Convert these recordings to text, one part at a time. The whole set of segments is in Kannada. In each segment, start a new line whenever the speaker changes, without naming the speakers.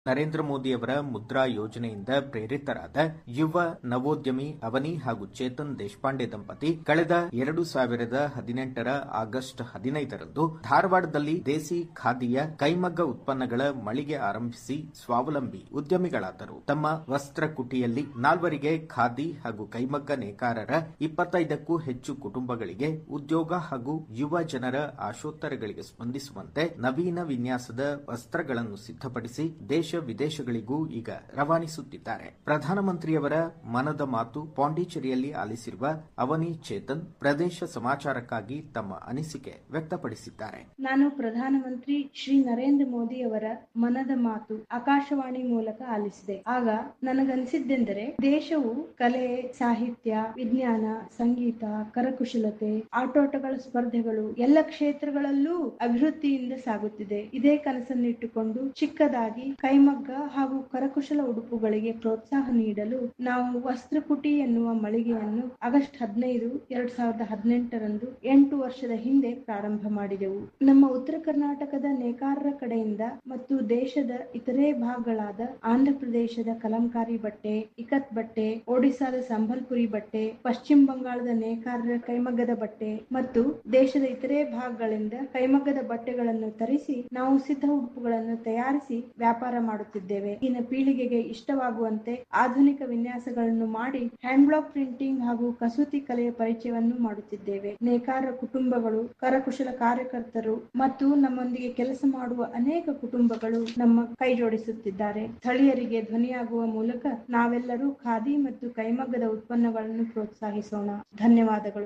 ನರೇಂದ್ರ ಮೋದಿಯವರ ಮುದ್ರಾ ಯೋಜನೆಯಿಂದ ಪ್ರೇರಿತರಾದ ಯುವ ನವೋದ್ಯಮಿ ಅವನಿ ಹಾಗೂ ಚೇತನ್ ದೇಶಪಾಂಡೆ ದಂಪತಿ ಕಳೆದ ಎರಡು ಸಾವಿರದ ಹದಿನೆಂಟರ ಆಗಸ್ಟ್ ಹದಿನೈದರಂದು ಧಾರವಾಡದಲ್ಲಿ ದೇಸಿ ಖಾದಿಯ ಕೈಮಗ್ಗ ಉತ್ಪನ್ನಗಳ ಮಳಿಗೆ ಆರಂಭಿಸಿ ಸ್ವಾವಲಂಬಿ ಉದ್ಯಮಿಗಳಾದರು ತಮ್ಮ ವಸ್ತ್ರ ಕುಟಿಯಲ್ಲಿ ನಾಲ್ವರಿಗೆ ಖಾದಿ ಹಾಗೂ ಕೈಮಗ್ಗ ನೇಕಾರರ ಇಪ್ಪತ್ತೈದಕ್ಕೂ ಹೆಚ್ಚು ಕುಟುಂಬಗಳಿಗೆ ಉದ್ಯೋಗ ಹಾಗೂ ಯುವ ಜನರ ಆಶೋತ್ತರಗಳಿಗೆ ಸ್ಪಂದಿಸುವಂತೆ ನವೀನ ವಿನ್ಯಾಸದ ವಸ್ತ್ರಗಳನ್ನು ಸಿದ್ಧಪಡಿಸಿ ದೇಶ ವಿದೇಶಗಳಿಗೂ ಈಗ ರವಾನಿಸುತ್ತಿದ್ದಾರೆ ಪ್ರಧಾನಮಂತ್ರಿಯವರ ಮನದ ಮಾತು ಪಾಂಡಿಚೇರಿಯಲ್ಲಿ ಆಲಿಸಿರುವ ಅವನಿ ಚೇತನ್ ಪ್ರದೇಶ ಸಮಾಚಾರಕ್ಕಾಗಿ ತಮ್ಮ ಅನಿಸಿಕೆ ವ್ಯಕ್ತಪಡಿಸಿದ್ದಾರೆ
ನಾನು ಪ್ರಧಾನಮಂತ್ರಿ ಶ್ರೀ ನರೇಂದ್ರ ಮೋದಿ ಅವರ ಮನದ ಮಾತು ಆಕಾಶವಾಣಿ ಮೂಲಕ ಆಲಿಸಿದೆ ಆಗ ನನಗನ್ಸಿದ್ದೆಂದರೆ ದೇಶವು ಕಲೆ ಸಾಹಿತ್ಯ ವಿಜ್ಞಾನ ಸಂಗೀತ ಕರಕುಶಲತೆ ಆಟೋಟಗಳ ಸ್ಪರ್ಧೆಗಳು ಎಲ್ಲ ಕ್ಷೇತ್ರಗಳಲ್ಲೂ ಅಭಿವೃದ್ಧಿಯಿಂದ ಸಾಗುತ್ತಿದೆ ಇದೇ ಕನಸನ್ನಿಟ್ಟುಕೊಂಡು ಚಿಕ್ಕದಾಗಿ ಕೈಮಗ್ಗ ಹಾಗೂ ಕರಕುಶಲ ಉಡುಪುಗಳಿಗೆ ಪ್ರೋತ್ಸಾಹ ನೀಡಲು ನಾವು ವಸ್ತ್ರಕುಟಿ ಎನ್ನುವ ಮಳಿಗೆಯನ್ನು ಆಗಸ್ಟ್ ಹದಿನೈದು ಎರಡ್ ಸಾವಿರದ ಹದಿನೆಂಟರಂದು ಎಂಟು ವರ್ಷದ ಹಿಂದೆ ಪ್ರಾರಂಭ ಮಾಡಿದೆವು ನಮ್ಮ ಉತ್ತರ ಕರ್ನಾಟಕದ ನೇಕಾರರ ಕಡೆಯಿಂದ ಮತ್ತು ದೇಶದ ಇತರೆ ಭಾಗಗಳಾದ ಆಂಧ್ರ ಪ್ರದೇಶದ ಕಲಂಕಾರಿ ಬಟ್ಟೆ ಇಕತ್ ಬಟ್ಟೆ ಒಡಿಸಾದ ಸಂಬಲ್ಪುರಿ ಬಟ್ಟೆ ಪಶ್ಚಿಮ ಬಂಗಾಳದ ನೇಕಾರರ ಕೈಮಗ್ಗದ ಬಟ್ಟೆ ಮತ್ತು ದೇಶದ ಇತರೆ ಭಾಗಗಳಿಂದ ಕೈಮಗ್ಗದ ಬಟ್ಟೆಗಳನ್ನು ತರಿಸಿ ನಾವು ಸಿದ್ಧ ಉಡುಪುಗಳನ್ನು ತಯಾರಿಸಿ ವ್ಯಾಪಾರ ಮಾಡುತ್ತಿದ್ದೇವೆ ಇನ್ನು ಪೀಳಿಗೆಗೆ ಇಷ್ಟವಾಗುವಂತೆ ಆಧುನಿಕ ವಿನ್ಯಾಸಗಳನ್ನು ಮಾಡಿ ಹ್ಯಾಂಡ್ ಬ್ಲಾಕ್ ಪ್ರಿಂಟಿಂಗ್ ಹಾಗೂ ಕಸೂತಿ ಕಲೆಯ ಪರಿಚಯವನ್ನು ಮಾಡುತ್ತಿದ್ದೇವೆ ನೇಕಾರ ಕುಟುಂಬಗಳು ಕರಕುಶಲ ಕಾರ್ಯಕರ್ತರು ಮತ್ತು ನಮ್ಮೊಂದಿಗೆ ಕೆಲಸ ಮಾಡುವ ಅನೇಕ ಕುಟುಂಬಗಳು ನಮ್ಮ ಕೈ ಜೋಡಿಸುತ್ತಿದ್ದಾರೆ ಸ್ಥಳೀಯರಿಗೆ ಧ್ವನಿಯಾಗುವ ಮೂಲಕ ನಾವೆಲ್ಲರೂ ಖಾದಿ ಮತ್ತು ಕೈಮಗ್ಗದ ಉತ್ಪನ್ನಗಳನ್ನು ಪ್ರೋತ್ಸಾಹಿಸೋಣ ಧನ್ಯವಾದಗಳು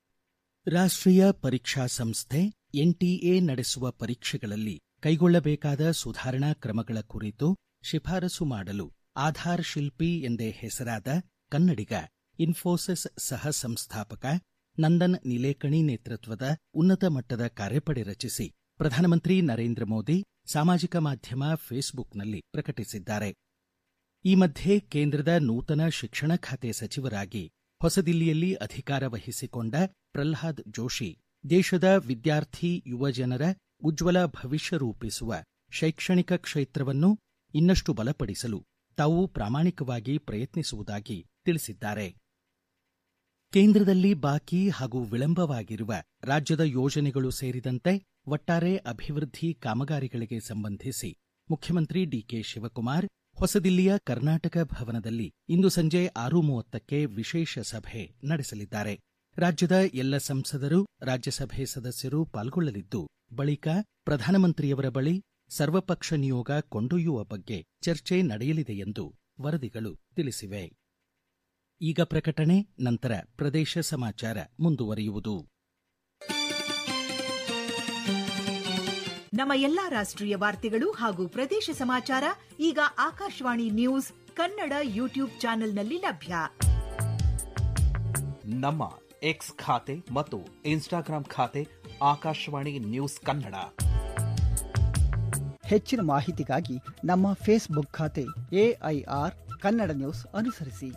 ರಾಷ್ಟ್ರೀಯ ಪರೀಕ್ಷಾ ಸಂಸ್ಥೆ ಎನ್ಟಿಎ ನಡೆಸುವ ಪರೀಕ್ಷೆಗಳಲ್ಲಿ ಕೈಗೊಳ್ಳಬೇಕಾದ ಸುಧಾರಣಾ ಕ್ರಮಗಳ ಕುರಿತು ಶಿಫಾರಸು ಮಾಡಲು ಆಧಾರ್ ಶಿಲ್ಪಿ ಎಂದೇ ಹೆಸರಾದ ಕನ್ನಡಿಗ ಇನ್ಫೋಸಿಸ್ ಸಹ ಸಂಸ್ಥಾಪಕ ನಂದನ್ ನಿಲೇಕಣಿ ನೇತೃತ್ವದ ಉನ್ನತ ಮಟ್ಟದ ಕಾರ್ಯಪಡೆ ರಚಿಸಿ ಪ್ರಧಾನಮಂತ್ರಿ ನರೇಂದ್ರ ಮೋದಿ ಸಾಮಾಜಿಕ ಮಾಧ್ಯಮ ಫೇಸ್ಬುಕ್ನಲ್ಲಿ ಪ್ರಕಟಿಸಿದ್ದಾರೆ ಈ ಮಧ್ಯೆ ಕೇಂದ್ರದ ನೂತನ ಶಿಕ್ಷಣ ಖಾತೆ ಸಚಿವರಾಗಿ ಹೊಸದಿಲ್ಲಿಯಲ್ಲಿ ಅಧಿಕಾರ ವಹಿಸಿಕೊಂಡ ಪ್ರಲ್ಹಾದ್ ಜೋಶಿ ದೇಶದ ವಿದ್ಯಾರ್ಥಿ ಯುವಜನರ ಉಜ್ವಲ ಭವಿಷ್ಯ ರೂಪಿಸುವ ಶೈಕ್ಷಣಿಕ ಕ್ಷೇತ್ರವನ್ನು ಇನ್ನಷ್ಟು ಬಲಪಡಿಸಲು ತಾವು ಪ್ರಾಮಾಣಿಕವಾಗಿ ಪ್ರಯತ್ನಿಸುವುದಾಗಿ ತಿಳಿಸಿದ್ದಾರೆ ಕೇಂದ್ರದಲ್ಲಿ ಬಾಕಿ ಹಾಗೂ ವಿಳಂಬವಾಗಿರುವ ರಾಜ್ಯದ ಯೋಜನೆಗಳು ಸೇರಿದಂತೆ ಒಟ್ಟಾರೆ ಅಭಿವೃದ್ಧಿ ಕಾಮಗಾರಿಗಳಿಗೆ ಸಂಬಂಧಿಸಿ ಮುಖ್ಯಮಂತ್ರಿ ಡಿಕೆ ಶಿವಕುಮಾರ್ ಹೊಸದಿಲ್ಲಿಯ ಕರ್ನಾಟಕ ಭವನದಲ್ಲಿ ಇಂದು ಸಂಜೆ ಆರು ಮೂವತ್ತಕ್ಕೆ ವಿಶೇಷ ಸಭೆ ನಡೆಸಲಿದ್ದಾರೆ ರಾಜ್ಯದ ಎಲ್ಲ ಸಂಸದರು ರಾಜ್ಯಸಭೆ ಸದಸ್ಯರು ಪಾಲ್ಗೊಳ್ಳಲಿದ್ದು ಬಳಿಕ ಪ್ರಧಾನಮಂತ್ರಿಯವರ ಬಳಿ ಸರ್ವಪಕ್ಷ ನಿಯೋಗ ಕೊಂಡೊಯ್ಯುವ ಬಗ್ಗೆ ಚರ್ಚೆ ನಡೆಯಲಿದೆ ಎಂದು ವರದಿಗಳು ತಿಳಿಸಿವೆ ಈಗ ಪ್ರಕಟಣೆ ನಂತರ ಪ್ರದೇಶ ಸಮಾಚಾರ ಮುಂದುವರಿಯುವುದು
ನಮ್ಮ ಎಲ್ಲಾ ರಾಷ್ಟ್ರೀಯ ವಾರ್ತೆಗಳು ಹಾಗೂ ಪ್ರದೇಶ ಸಮಾಚಾರ ಈಗ ಆಕಾಶವಾಣಿ ನ್ಯೂಸ್ ಕನ್ನಡ ಯೂಟ್ಯೂಬ್ ಚಾನೆಲ್ನಲ್ಲಿ ಲಭ್ಯ
ನಮ್ಮ ಎಕ್ಸ್ ಖಾತೆ ಮತ್ತು ಇನ್ಸ್ಟಾಗ್ರಾಂ ಖಾತೆ ಆಕಾಶವಾಣಿ ನ್ಯೂಸ್ ಕನ್ನಡ
ಹೆಚ್ಚಿನ ಮಾಹಿತಿಗಾಗಿ ನಮ್ಮ ಫೇಸ್ಬುಕ್ ಖಾತೆ ಎಐಆರ್ ಕನ್ನಡ ನ್ಯೂಸ್ ಅನುಸರಿಸಿ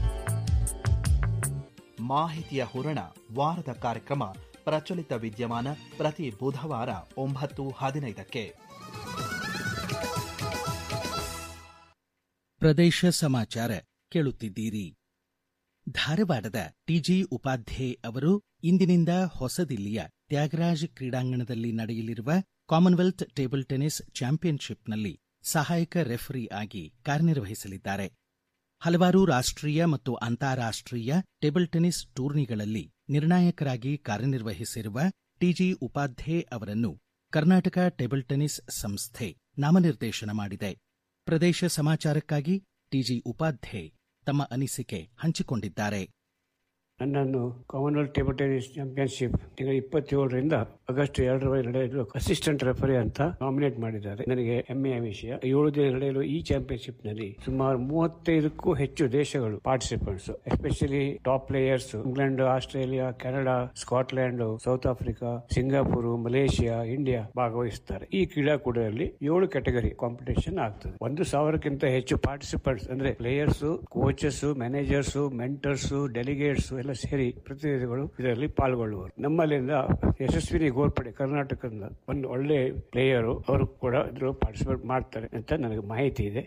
ಮಾಹಿತಿಯ ಹೂರಣ ವಾರದ ಕಾರ್ಯಕ್ರಮ ಪ್ರಚಲಿತ ವಿದ್ಯಮಾನ ಪ್ರತಿ ಬುಧವಾರ ಒಂಬತ್ತು ಹದಿನೈದಕ್ಕೆ
ಪ್ರದೇಶ ಸಮಾಚಾರ ಕೇಳುತ್ತಿದ್ದೀರಿ ಧಾರವಾಡದ ಟಿಜಿ ಉಪಾಧ್ಯೆ ಅವರು ಇಂದಿನಿಂದ ಹೊಸದಿಲ್ಲಿಯ ತ್ಯಾಗರಾಜ್ ಕ್ರೀಡಾಂಗಣದಲ್ಲಿ ನಡೆಯಲಿರುವ ಕಾಮನ್ವೆಲ್ತ್ ಟೇಬಲ್ ಟೆನಿಸ್ ಚಾಂಪಿಯನ್ಶಿಪ್ನಲ್ಲಿ ಸಹಾಯಕ ರೆಫರಿ ಆಗಿ ಕಾರ್ಯನಿರ್ವಹಿಸಲಿದ್ದಾರೆ ಹಲವಾರು ರಾಷ್ಟ್ರೀಯ ಮತ್ತು ಅಂತಾರಾಷ್ಟ್ರೀಯ ಟೇಬಲ್ ಟೆನಿಸ್ ಟೂರ್ನಿಗಳಲ್ಲಿ ನಿರ್ಣಾಯಕರಾಗಿ ಕಾರ್ಯನಿರ್ವಹಿಸಿರುವ ಟಿಜಿ ಉಪಾಧ್ಯೆ ಅವರನ್ನು ಕರ್ನಾಟಕ ಟೇಬಲ್ ಟೆನಿಸ್ ಸಂಸ್ಥೆ ನಾಮನಿರ್ದೇಶನ ಮಾಡಿದೆ ಪ್ರದೇಶ ಸಮಾಚಾರಕ್ಕಾಗಿ ಟಿಜಿ ಉಪಾಧ್ಯೆ ತಮ್ಮ ಅನಿಸಿಕೆ ಹಂಚಿಕೊಂಡಿದ್ದಾರೆ
ನನ್ನನ್ನು ಕಾಮನ್ವೆಲ್ತ್ ಟೇಬಲ್ ಟೆನಿಸ್ ಚಾಂಪಿಯನ್ಶಿಪ್ ತಿಂಗಳ ಇಪ್ಪತ್ತೇಳರಿಂದ ಆಗಸ್ಟ್ ಎರಡರವರೆಗೆ ನಡೆಯಲು ಅಸಿಸ್ಟೆಂಟ್ ರೆಫರಿ ಅಂತ ನಾಮಿನೇಟ್ ಮಾಡಿದ್ದಾರೆ ನನಗೆ ಹೆಮ್ಮೆಯ ವಿಷಯ ಏಳು ದಿನ ನಡೆಯಲು ಈ ಚಾಂಪಿಯನ್ಶಿಪ್ ನಲ್ಲಿ ಸುಮಾರು ಮೂವತ್ತೈದಕ್ಕೂ ಹೆಚ್ಚು ದೇಶಗಳು participants especially top players England Australia Canada Scotland South Africa Singapore Malaysia India ಭಾಗವಹಿಸುತ್ತಾರೆ ಈ ಕ್ರೀಡಾಕೂಟದಲ್ಲಿ ಏಳು ಕ್ಯಾಟಗರಿ ಕಾಂಪಿಟೇಷನ್ ಆಗ್ತದೆ ಒಂದು ಸಾವಿರಕ್ಕಿಂತ ಹೆಚ್ಚು ಪಾರ್ಟಿಸಿಪೆಂಟ್ಸ್ ಅಂದ್ರೆ players coaches managers mentors delegates ಎಲ್ಲ ಸೇರಿ ಪ್ರತಿನಿಧಿಗಳು ಇದರಲ್ಲಿ ಪಾಲ್ಗೊಳ್ಳುವರು ನಮ್ಮಲ್ಲಿಂದ ಯಶಸ್ವಿನಿ ಗೋರ್ಪಡೆ ಕರ್ನಾಟಕದಿಂದ ಒಂದು ಒಳ್ಳೆ ಪ್ಲೇಯರು ಅವರು ಕೂಡ ಇದ್ರಲ್ಲಿ ಪಾರ್ಟಿಸಿಪೇಟ್ ಮಾಡ್ತಾರೆ ಅಂತ ನನಗೆ ಮಾಹಿತಿ ಇದೆ